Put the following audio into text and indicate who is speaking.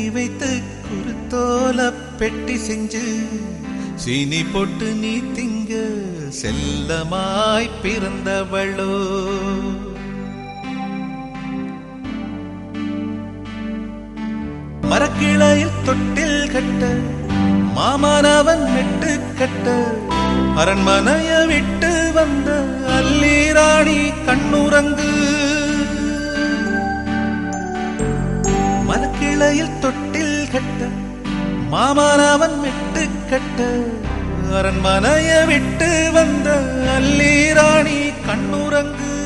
Speaker 1: வைத்து குருத்தோல பெட்டி செஞ்சு சீனி போட்டு நீ திங்க செல்லமாய் பிறந்தவளோ மரக்கிளையில் தொட்டில் கட்ட மாமனவன் மெட்டு கட்ட அரண்மனைய விட்டு வந்த அல்லீராணி கண்ணுறங்கு மரக்கிளையில் தொட்டில் கட்ட மாமனவன் மெட்டு கட்ட அரண்மனைய விட்டு வந்த அல்லீராணி கண்ணுறங்கு